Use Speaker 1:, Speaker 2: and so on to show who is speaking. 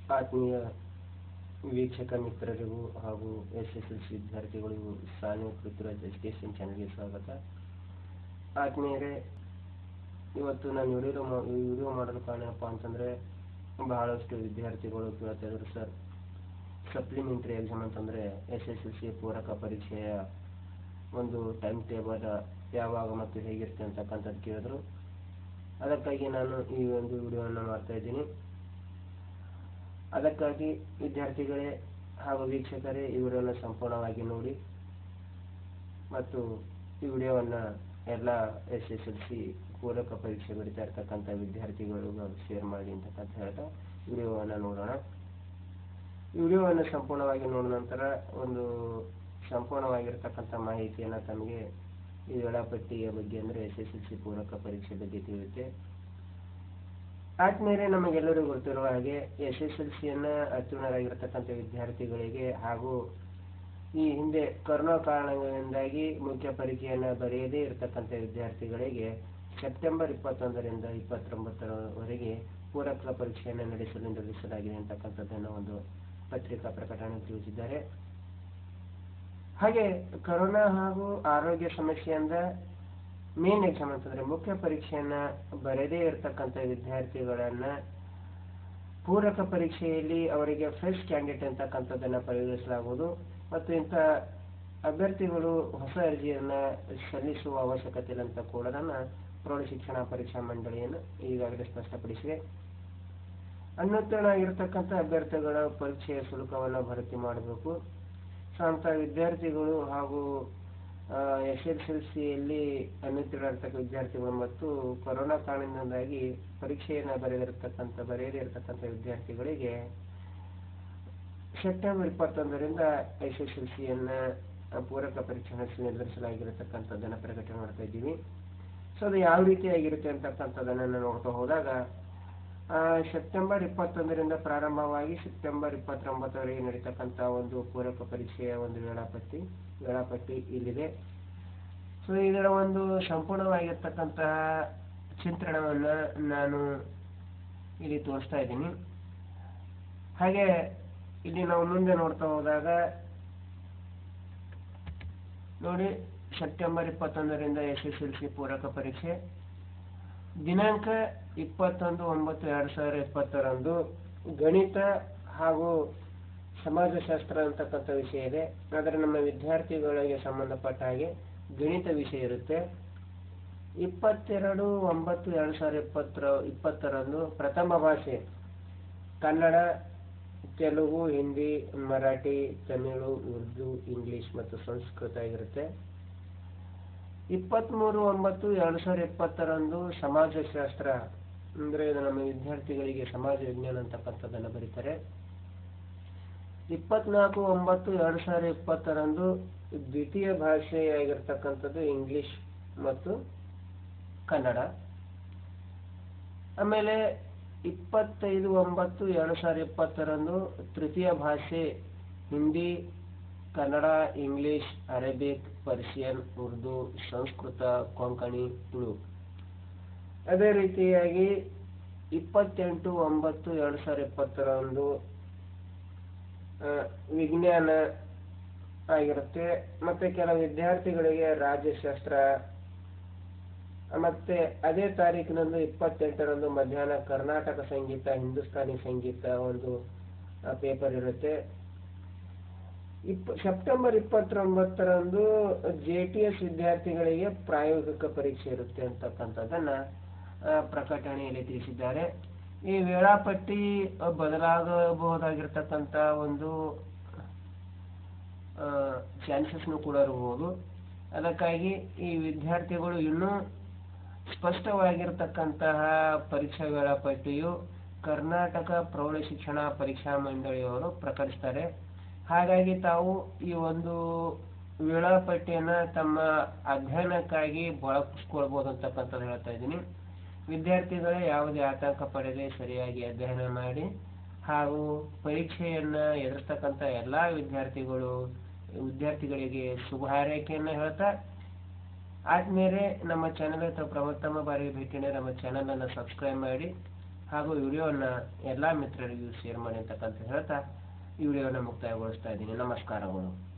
Speaker 1: ಆತ್ಮೀಯ ವೀಕ್ಷಕ ಮಿತ್ರರಿಗೂ ಹಾಗೂ ಎಸ್ ಎಸ್ ಎಲ್ ಸಿ ವಿದ್ಯಾರ್ಥಿಗಳಿಗೂ ಸಾನ್ವಿ ಪೃಥ್ವಿರಾಜ್ ಎಜುಕೇಷನ್ ಚಾನಲ್ಗೆ ಸ್ವಾಗತ ಆತ್ಮೀಯರೇ ಇವತ್ತು ನಾನು ವಿಡಿಯೋ ಮಾ ಈ ವಿಡಿಯೋ ಮಾಡಲು ಕಾರಣ ಏನಪ್ಪ ಅಂತಂದರೆ ಬಹಳಷ್ಟು ವಿದ್ಯಾರ್ಥಿಗಳು ಕೇಳ್ತಾ ಇದ್ರು ಸರ್ ಸಪ್ಲಿಮೆಂಟ್ರಿ ಎಕ್ಸಾಮ್ ಅಂತಂದರೆ ಎಸ್ ಎಸ್ ಎಲ್ ಸಿ ಪೂರಕ ಪರೀಕ್ಷೆಯ ಒಂದು ಟೈಮ್ ಟೇಬಲ್ ಯಾವಾಗ ಮತ್ತು ಹೇಗಿರುತ್ತೆ ಅಂತಕ್ಕಂಥದ್ದು ಕೇಳಿದ್ರು ಅದಕ್ಕಾಗಿ ನಾನು ಈ ಒಂದು ವಿಡಿಯೋವನ್ನು ಮಾಡ್ತಾ ಇದ್ದೀನಿ ಅದಕ್ಕಾಗಿ ವಿದ್ಯಾರ್ಥಿಗಳೇ ಹಾಗೂ ವೀಕ್ಷಕರೇ ಈ ವಿಡಿಯೋನ ಸಂಪೂರ್ಣವಾಗಿ ನೋಡಿ ಮತ್ತು ಈ ವಿಡಿಯೋವನ್ನು ಎಲ್ಲ ಎಸ್ ಎಸ್ ಎಲ್ ಸಿ ಪೂರಕ ಪರೀಕ್ಷೆ ಬರೀತಾ ಇರ್ತಕ್ಕಂಥ ವಿದ್ಯಾರ್ಥಿಗಳಿಗೂ ಶೇರ್ ಮಾಡಿ ಅಂತಕ್ಕಂತ ಹೇಳ್ತಾ ವಿಡಿಯೋವನ್ನು ನೋಡೋಣ ಈ ವಿಡಿಯೋವನ್ನು ಸಂಪೂರ್ಣವಾಗಿ ನೋಡಿದ ನಂತರ ಒಂದು ಸಂಪೂರ್ಣವಾಗಿರ್ತಕ್ಕಂಥ ಮಾಹಿತಿಯನ್ನು ತಮಗೆ ಈ ವೇಳಾಪಟ್ಟಿಯ ಬಗ್ಗೆ ಅಂದರೆ ಎಸ್ ಎಸ್ ಎಲ್ ಸಿ ಪೂರಕ ಪರೀಕ್ಷೆ ಬಗ್ಗೆ ತಿಳಿಯುತ್ತೆ ಆದ್ಮೇಲೆ ನಮಗೆಲ್ಲರಿಗೂ ಗೊತ್ತಿರುವ ಹಾಗೆ ಎಸ್ ಎಸ್ ಎಲ್ ಸಿಯನ್ನು ಅತ್ಯುನ್ನರಾಗಿರ್ತಕ್ಕಂಥ ವಿದ್ಯಾರ್ಥಿಗಳಿಗೆ ಹಾಗೂ ಈ ಹಿಂದೆ ಕೊರೋನಾ ಕಾರಣಗಳಿಂದಾಗಿ ಮುಖ್ಯ ಪರೀಕ್ಷೆಯನ್ನು ಬರೆಯದೇ ಇರತಕ್ಕಂಥ ವಿದ್ಯಾರ್ಥಿಗಳಿಗೆ ಸೆಪ್ಟೆಂಬರ್ ಇಪ್ಪತ್ತೊಂದರಿಂದ ಇಪ್ಪತ್ತೊಂಬತ್ತರವರೆಗೆ ಪೂರಕ ಪರೀಕ್ಷೆಯನ್ನು ನಡೆಸಲು ನಿರ್ಧರಿಸಲಾಗಿದೆ ಅಂತಕ್ಕಂಥದ್ದನ್ನು ಒಂದು ಪತ್ರಿಕಾ ಪ್ರಕಟಣೆ ತಿಳಿಸಿದ್ದಾರೆ ಹಾಗೆ ಕೊರೋನಾ ಹಾಗೂ ಆರೋಗ್ಯ ಸಮಸ್ಯೆಯಿಂದ ಮೇನ್ ಎಕ್ಸಾಮ್ ಅಂತಂದ್ರೆ ಮುಖ್ಯ ಪರೀಕ್ಷೆಯನ್ನ ಬರೆದೇ ಇರತಕ್ಕಂಥ ವಿದ್ಯಾರ್ಥಿಗಳನ್ನ ಪೂರಕ ಪರೀಕ್ಷೆಯಲ್ಲಿ ಅವರಿಗೆ ಫ್ರೆಶ್ ಕ್ಯಾಂಡಿಡೇಟ್ ಅಂತಕ್ಕಂಥದ್ದನ್ನ ಪರಿಗಣಿಸಲಾಗುವುದು ಮತ್ತು ಇಂಥ ಅಭ್ಯರ್ಥಿಗಳು ಹೊಸ ಅರ್ಜಿಯನ್ನ ಸಲ್ಲಿಸುವ ಅವಶ್ಯಕತೆ ಇಲ್ಲ ಅಂತ ಕೂಡ ಪ್ರೌಢಶಿಕ್ಷಣ ಪರೀಕ್ಷಾ ಮಂಡಳಿಯನ್ನು ಈಗಾಗಲೇ ಸ್ಪಷ್ಟಪಡಿಸಿದೆ ಅನ್ಯೋತ್ತರಣ ಇರತಕ್ಕಂಥ ಅಭ್ಯರ್ಥಿಗಳ ಪರೀಕ್ಷೆಯ ಶುಲ್ಕವನ್ನು ಭರ್ತಿ ಮಾಡಬೇಕು ಸೊ ಅಂಥ ವಿದ್ಯಾರ್ಥಿಗಳು ಹಾಗೂ ಎಸ್ ಎಸ್ ಎಲ್ ಸಿಯಲ್ಲಿ ಅನ್ನುತ್ತಿರತಕ್ಕ ವಿದ್ಯಾರ್ಥಿಗಳು ಮತ್ತು ಕೊರೋನಾ ಕಾರಣದಿಂದಾಗಿ ಪರೀಕ್ಷೆಯನ್ನು ಬರೆದಿರತಕ್ಕಂಥ ಬರೆಯದೇ ಇರತಕ್ಕಂಥ ವಿದ್ಯಾರ್ಥಿಗಳಿಗೆ ಸೆಪ್ಟೆಂಬರ್ ಇಪ್ಪತ್ತೊಂದರಿಂದ ಎಸ್ ಎಸ್ ಎಲ್ ಸಿಯನ್ನು ಪೂರಕ ಪರೀಕ್ಷೆ ನಡೆಸಿ ನಿರ್ಧರಿಸಲಾಗಿರತಕ್ಕಂಥದ್ದನ್ನು ಪ್ರಕಟಣೆ ಮಾಡ್ತಾ ಇದ್ದೀವಿ ಸೊ ಅದು ಯಾವ ರೀತಿಯಾಗಿರುತ್ತೆ ಅಂತಕ್ಕಂಥದ್ದನ್ನು ನೋಡ್ತಾ ಹೋದಾಗ ಸೆಪ್ಟೆಂಬರ್ ಇಪ್ಪತ್ತೊಂದರಿಂದ ಪ್ರಾರಂಭವಾಗಿ ಸೆಪ್ಟೆಂಬರ್ ಇಪ್ಪತ್ತೊಂಬತ್ತರವರೆಗೆ ನಡೀತಕ್ಕಂಥ ಒಂದು ಪೂರಕ ಪರೀಕ್ಷೆಯ ಒಂದು ವೇಳಾಪಟ್ಟಿ ವೇಳಾಪಟ್ಟಿ ಇಲ್ಲಿದೆ ಸೊ ಇದರ ಒಂದು ಸಂಪೂರ್ಣವಾಗಿರ್ತಕ್ಕಂತಹ ಚಿತ್ರಣವನ್ನು ನಾನು ಇಲ್ಲಿ ತೋರಿಸ್ತಾ ಇದ್ದೀನಿ ಹಾಗೆ ಇಲ್ಲಿ ನಾವು ಮುಂದೆ ನೋಡ್ತಾ ಹೋದಾಗ ನೋಡಿ ಸೆಪ್ಟೆಂಬರ್ ಇಪ್ಪತ್ತೊಂದರಿಂದ ಎಸ್ ಎಸ್ ಎಲ್ ಸಿ ಪೂರಕ ಪರೀಕ್ಷೆ ದಿನಾಂಕ ಇಪ್ಪತ್ತೊಂದು ಒಂಬತ್ತು ಎರಡು ಸಾವಿರದ ಇಪ್ಪತ್ತರಂದು ಗಣಿತ ಹಾಗೂ ಸಮಾಜಶಾಸ್ತ್ರ ಅಂತಕ್ಕಂಥ ವಿಷಯ ಇದೆ ಆದರೆ ನಮ್ಮ ವಿದ್ಯಾರ್ಥಿಗಳಿಗೆ ಸಂಬಂಧಪಟ್ಟ ಹಾಗೆ ಗಣಿತ ವಿಷಯ ಇರುತ್ತೆ ಇಪ್ಪತ್ತೆರಡು ಒಂಬತ್ತು ಎರಡು ಸಾವಿರದ ಇಪ್ಪತ್ತರ ಇಪ್ಪತ್ತರಂದು ಪ್ರಥಮ ಭಾಷೆ ಕನ್ನಡ ತೆಲುಗು ಹಿಂದಿ ಮರಾಠಿ ತಮಿಳು ಉರ್ದು ಇಂಗ್ಲಿಷ್ ಮತ್ತು ಸಂಸ್ಕೃತ ಆಗಿರುತ್ತೆ ಇಪ್ಪತ್ತ್ಮೂರು ಒಂಬತ್ತು ಎರಡು ಸಾವಿರದ ಇಪ್ಪತ್ತರಂದು ಸಮಾಜಶಾಸ್ತ್ರ ಅಂದರೆ ಇದು ನಮ್ಮ ವಿದ್ಯಾರ್ಥಿಗಳಿಗೆ ಸಮಾಜ ವಿಜ್ಞಾನ ಅಂತಕ್ಕಂಥದ್ದನ್ನು ಬರೀತಾರೆ ಇಪ್ಪತ್ನಾಲ್ಕು ಒಂಬತ್ತು ಎರಡು ಸಾವಿರದ ಇಪ್ಪತ್ತರಂದು ದ್ವಿತೀಯ ಭಾಷೆಯಾಗಿರ್ತಕ್ಕಂಥದ್ದು ಇಂಗ್ಲಿಷ್ ಮತ್ತು ಕನ್ನಡ ಆಮೇಲೆ ಇಪ್ಪತ್ತೈದು ಒಂಬತ್ತು ಎರಡು ಸಾವಿರದ ಇಪ್ಪತ್ತರಂದು ತೃತೀಯ ಭಾಷೆ Hindi Kannada English Arabic Persian Urdu Sanskrit Konkani Tulu ಅದೇ ರೀತಿಯಾಗಿ ಇಪ್ಪತ್ತೆಂಟು ಒಂಬತ್ತು ಎರಡು ಸಾವಿರದ ಇಪ್ಪತ್ತರಂದು ವಿಜ್ಞಾನ ಆಗಿರುತ್ತೆ ಮತ್ತೆ ಕೆಲವು ವಿದ್ಯಾರ್ಥಿಗಳಿಗೆ ರಾಜ್ಯಶಾಸ್ತ್ರ ಮತ್ತೆ ಅದೇ ತಾರೀಕಿನಂದು ಇಪ್ಪತ್ತೆಂಟರಂದು ಮಧ್ಯಾಹ್ನ ಕರ್ನಾಟಕ ಸಂಗೀತ ಹಿಂದೂಸ್ತಾನಿ ಸಂಗೀತ ಒಂದು ಪೇಪರ್ ಇರುತ್ತೆ ಇಪ್ಪ ಸೆಪ್ಟೆಂಬರ್ ಇಪ್ಪತ್ತೊಂಬತ್ತರಂದು ಜೆ ಟಿ ಎಸ್ ವಿದ್ಯಾರ್ಥಿಗಳಿಗೆ ಪ್ರಾಯೋಗಿಕ ಪರೀಕ್ಷೆ ಇರುತ್ತೆ ಅಂತಕ್ಕಂಥದ್ದನ್ನ ಪ್ರಕಟಣೆಯಲ್ಲಿ ತಿಳಿಸಿದ್ದಾರೆ ಈ ವೇಳಾಪಟ್ಟಿ ಬದಲಾಗಬಹುದಾಗಿರ್ತಕ್ಕಂಥ ಒಂದು ಚಾನ್ಸಸ್ನು ಕೂಡ ಇರಬಹುದು ಅದಕ್ಕಾಗಿ ಈ ವಿದ್ಯಾರ್ಥಿಗಳು ಇನ್ನೂ ಸ್ಪಷ್ಟವಾಗಿರ್ತಕ್ಕಂತಹ ಪರೀಕ್ಷಾ ವೇಳಾಪಟ್ಟಿಯು ಕರ್ನಾಟಕ ಪ್ರೌಢಶಿಕ್ಷಣ ಪರೀಕ್ಷಾ ಮಂಡಳಿಯವರು ಪ್ರಕಟಿಸ್ತಾರೆ ಹಾಗಾಗಿ ತಾವು ಈ ಒಂದು ವೇಳಾಪಟ್ಟಿಯನ್ನ ತಮ್ಮ ಅಧ್ಯಯನಕ್ಕಾಗಿ ಬಳಸ್ಕೊಳ್ಬೋದು ಅಂತಕ್ಕಂಥದ್ದು ಹೇಳ್ತಾ ಇದ್ದೀನಿ ವಿದ್ಯಾರ್ಥಿಗಳೇ ಯಾವುದೇ ಆತಂಕ ಪಡೆದೇ ಸರಿಯಾಗಿ ಅಧ್ಯಯನ ಮಾಡಿ ಹಾಗೂ ಪರೀಕ್ಷೆಯನ್ನ ಎದುರಿಸ್ತಕ್ಕಂಥ ಎಲ್ಲಾ ವಿದ್ಯಾರ್ಥಿಗಳು ವಿದ್ಯಾರ್ಥಿಗಳಿಗೆ ಶುಭ ಹಾರೈಕೆಯನ್ನು ಹೇಳ್ತಾ ಆದ್ಮೇಲೆ ನಮ್ಮ ಚಾನೆಲ್ ಹತ್ರ ಪ್ರಥಮ ಬಾರಿಗೆ ಭೇಟಿ ನಮ್ಮ ಚಾನೆಲ್ ಅನ್ನು ಸಬ್ಸ್ಕ್ರೈಬ್ ಮಾಡಿ ಹಾಗೂ ವಿಡಿಯೋವನ್ನು ಎಲ್ಲ ಮಿತ್ರರಿಗೂ ಶೇರ್ ಮಾಡಿ ಅಂತಕ್ಕಂತ ಹೇಳ್ತಾ ಈ ವಿಡಿಯೋವನ್ನು ಮುಕ್ತಾಯಗೊಳಿಸ್ತಾ ಇದ್ದೀನಿ ನಮಸ್ಕಾರಗಳು